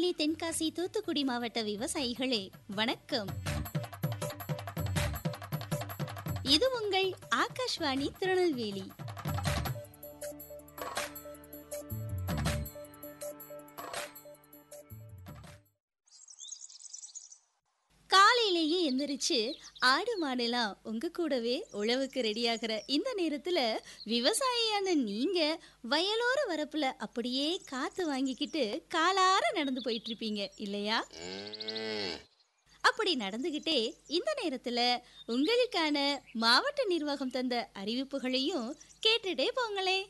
தென்காசி தூத்துக்குடி மாவட்ட விவசாயிகளே வணக்கம் இது உங்கள் ஆகாஷ்வாணி திருநெல்வேலி காலையிலேயே எந்திரிச்சு ஆடு மாடெல்லாம் உங்க கூடவே உழவுக்கு ரெடியாகிற இந்த நேரத்துல விவசாயியான நீங்க வயலோர வரப்புல அப்படியே காத்து வாங்கிக்கிட்டு காலார நடந்து போயிட்டு இருப்பீங்க இல்லையா அப்படி நடந்துகிட்டே இந்த நேரத்துல உங்களுக்கான மாவட்ட நிர்வாகம் தந்த அறிவிப்புகளையும் கேட்டுட்டே போங்களே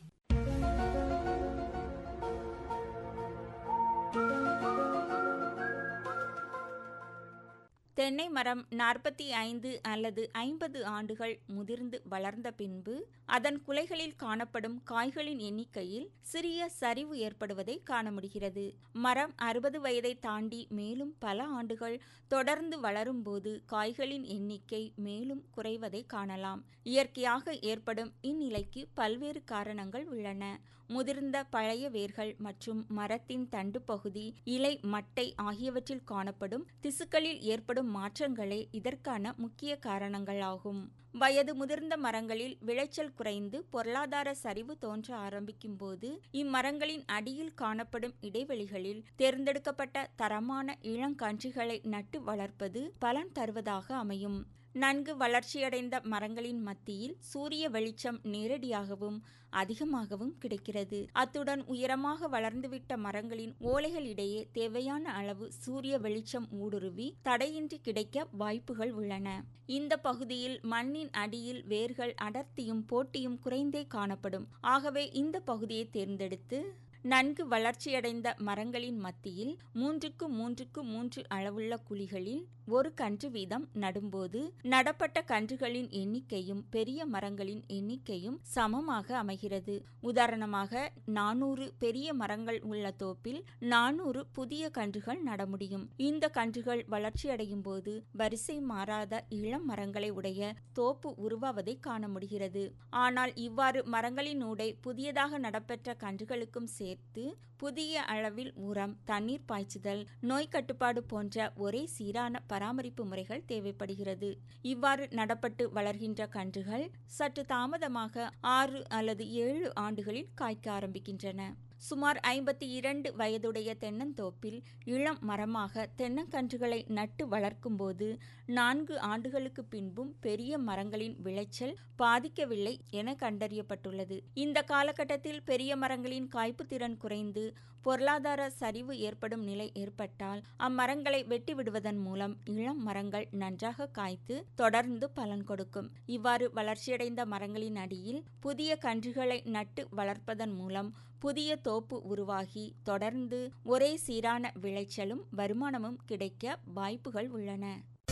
தென்னை மரம் நாற்பத்தி ஐந்து அல்லது ஐம்பது ஆண்டுகள் முதிர்ந்து வளர்ந்த பின்பு அதன் குலைகளில் காணப்படும் காய்களின் எண்ணிக்கையில் சிறிய சரிவு ஏற்படுவதை காண முடிகிறது மரம் அறுபது வயதை தாண்டி மேலும் பல ஆண்டுகள் தொடர்ந்து வளரும்போது காய்களின் எண்ணிக்கை மேலும் குறைவதை காணலாம் இயற்கையாக ஏற்படும் இந்நிலைக்கு பல்வேறு காரணங்கள் உள்ளன முதிர்ந்த பழைய வேர்கள் மற்றும் மரத்தின் தண்டு பகுதி இலை மட்டை ஆகியவற்றில் காணப்படும் திசுக்களில் ஏற்படும் மாற்றங்களே இதற்கான முக்கிய காரணங்களாகும் வயது முதிர்ந்த மரங்களில் விளைச்சல் குறைந்து பொருளாதார சரிவு தோன்ற ஆரம்பிக்கும் போது இம்மரங்களின் அடியில் காணப்படும் இடைவெளிகளில் தேர்ந்தெடுக்கப்பட்ட தரமான இளங்கன்றுகளை நட்டு வளர்ப்பது பலன் தருவதாக அமையும் நன்கு வளர்ச்சியடைந்த மரங்களின் மத்தியில் சூரிய வெளிச்சம் நேரடியாகவும் அதிகமாகவும் கிடைக்கிறது அத்துடன் உயரமாக வளர்ந்துவிட்ட மரங்களின் ஓலைகளிடையே தேவையான அளவு சூரிய வெளிச்சம் ஊடுருவி தடையின்றி கிடைக்க வாய்ப்புகள் உள்ளன இந்த பகுதியில் மண்ணின் அடியில் வேர்கள் அடர்த்தியும் போட்டியும் குறைந்தே காணப்படும் ஆகவே இந்த பகுதியை தேர்ந்தெடுத்து நன்கு வளர்ச்சியடைந்த மரங்களின் மத்தியில் மூன்றுக்கு மூன்றுக்கு மூன்று அளவுள்ள குழிகளில் ஒரு கன்று வீதம் நடும்போது நடப்பட்ட கன்றுகளின் எண்ணிக்கையும் பெரிய மரங்களின் எண்ணிக்கையும் சமமாக அமைகிறது உதாரணமாக நானூறு பெரிய மரங்கள் உள்ள தோப்பில் நானூறு புதிய கன்றுகள் நட முடியும் இந்த கன்றுகள் வளர்ச்சியடையும் போது வரிசை மாறாத இளம் மரங்களை உடைய தோப்பு உருவாவதை காண முடிகிறது ஆனால் இவ்வாறு மரங்களின் ஊடே புதியதாக நடப்பெற்ற கன்றுகளுக்கும் சேர்த்து புதிய அளவில் உரம் தண்ணீர் பாய்ச்சுதல் நோய் கட்டுப்பாடு போன்ற ஒரே சீரான பராமரிப்பு முறைகள் தேவைப்படுகிறது இவ்வாறு நடப்பட்டு வளர்கின்ற கன்றுகள் சற்று தாமதமாக ஆறு அல்லது ஏழு ஆண்டுகளில் காய்க்க ஆரம்பிக்கின்றன சுமார் ஐம்பத்தி இரண்டு வயதுடைய தென்னந்தோப்பில் இளம் மரமாக தென்னங்கன்றுகளை நட்டு வளர்க்கும்போது நான்கு ஆண்டுகளுக்கு பின்பும் பெரிய மரங்களின் விளைச்சல் பாதிக்கவில்லை என கண்டறியப்பட்டுள்ளது இந்த காலகட்டத்தில் பெரிய மரங்களின் காய்ப்பு திறன் குறைந்து பொருளாதார சரிவு ஏற்படும் நிலை ஏற்பட்டால் அம்மரங்களை வெட்டி விடுவதன் மூலம் இளம் மரங்கள் நன்றாக காய்த்து தொடர்ந்து பலன் கொடுக்கும் இவ்வாறு வளர்ச்சியடைந்த மரங்களின் அடியில் புதிய கன்றுகளை நட்டு வளர்ப்பதன் மூலம் புதிய தோப்பு உருவாகி தொடர்ந்து ஒரே சீரான விளைச்சலும் வருமானமும் கிடைக்க வாய்ப்புகள் உள்ளன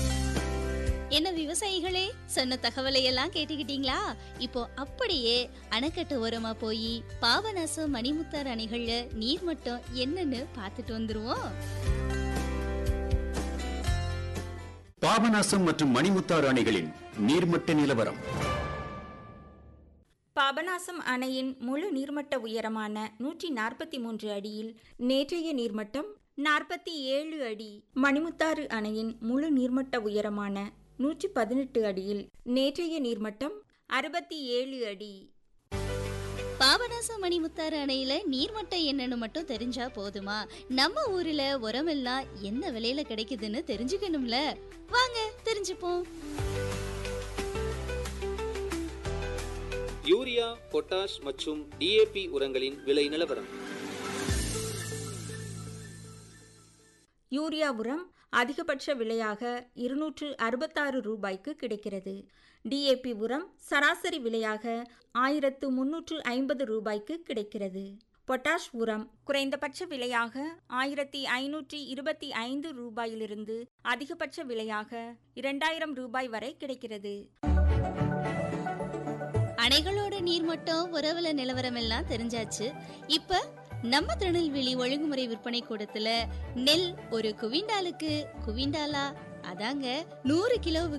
என்ன விவசாயிகளே சொன்ன தகவலை எல்லாம் கேட்டுக்கிட்டீங்களா இப்போ அப்படியே அணைக்கட்டு ஓரமா போய் பாபநாசம் மணிமுத்தார் அணைகள்ல நீர்மட்டம் என்னன்னு பார்த்துட்டு வந்துருவோம் பாபநாசம் மற்றும் மணிமுத்தாறு அணைகளின் நீர்மட்ட நிலவரம் பாபநாசம் அணையின் முழு நீர்மட்ட உயரமான நூற்றி நாற்பத்தி மூன்று அடியில் நேற்றைய நீர்மட்டம் நாற்பத்தி ஏழு அடி மணிமுத்தாறு அணையின் முழு நீர்மட்ட உயரமான நூற்றி பதினெட்டு அடியில் நேற்றைய நீர்மட்டம் அறுபத்தி ஏழு அடி பாபநாசம் மணிமுத்தாறு அணையில நீர்மட்டம் என்னன்னு மட்டும் தெரிஞ்சா போதுமா நம்ம ஊர்ல உரமெல்லாம் என்ன விலையில கிடைக்குதுன்னு தெரிஞ்சுக்கணும்ல வாங்க தெரிஞ்சுப்போம் யூரியா பொட்டாஷ் மற்றும் டிஏபி உரங்களின் விலை நிலவரம் யூரியா உரம் அதிகபட்ச விலையாக இருநூற்று அறுபத்தாறு ரூபாய்க்கு கிடைக்கிறது டிஏபி உரம் சராசரி விலையாக ஆயிரத்து முன்னூற்று ஐம்பது ரூபாய்க்கு கிடைக்கிறது பொட்டாஷ் உரம் குறைந்தபட்ச விலையாக ஆயிரத்தி ஐநூற்றி இருபத்தி ஐந்து ரூபாயிலிருந்து அதிகபட்ச விலையாக இரண்டாயிரம் ரூபாய் வரை கிடைக்கிறது அணைகளோட நீர்மட்டம் உறவுல நிலவரம் எல்லாம் தெரிஞ்சாச்சு இப்ப நம்ம திருநெல்வேலி ஒழுங்குமுறை விற்பனை கூடத்துல நெல் ஒரு குவிண்டாலுக்கு குவிண்டாலா அதாங்க நூறு கிலோவுக்கு